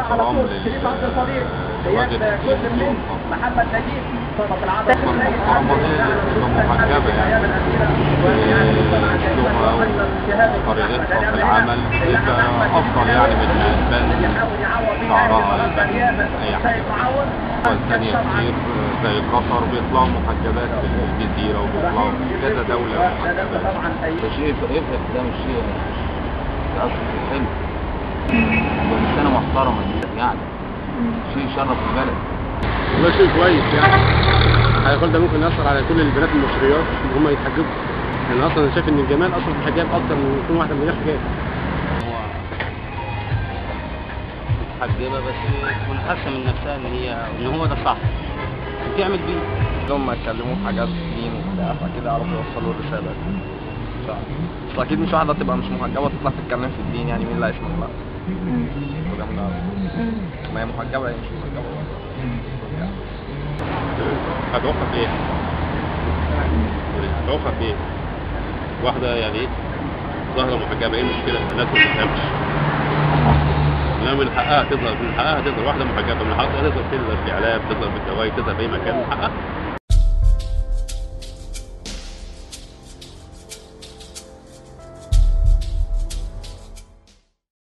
احترام للراجل الفلسطيني محمد نجيب صفة العرب المحترمة هي تبقى محجبة يعني أسلوبها وطريقتها في العمل يبقى أفضل يعني من إنسان شعرها يبان أي حاجة والثانية كتير زي قطر بيطلعوا محجبات في الجزيرة وبيطلعوا في كذا دولة محجبات ده شيء يفرق ده مش شيء ده اصلا حلو وانسانه محترمه دي يعني شيء يشرف البلد والله شيء كويس يعني هيقول ده ممكن يأثر على كل البنات المصريات ان هم يتحجبوا يعني اصلا انا شايف ان الجمال اصلا في الحجاب اكتر من يكون واحده من غير حجاب متحجبة بس تكون حاسة من نفسها إن هي إن هو ده صح وتعمل بيه لما يتكلموا في حاجات دين وبتاع فكده يعرفوا يوصلوا الرسالة دي ف- اصل اكيد مش واحدة تبقى مش محجبة تطلع تتكلم في الدين يعني مين اللي هيسمع لها تبقى جامدة أوي. ما هي محجبة هي مش محجبة هتوقف ايه؟ هتوقف ايه؟ واحدة يعني ايه؟ ظاهرة محجبة ايه المشكلة؟ الناس ما تفهمش. لا من حقها تظهر من حقها تظهر واحدة محجبة من حقها تظهر تظهر في اعلام تظهر في الدوايب تظهر في اي مكان من حقها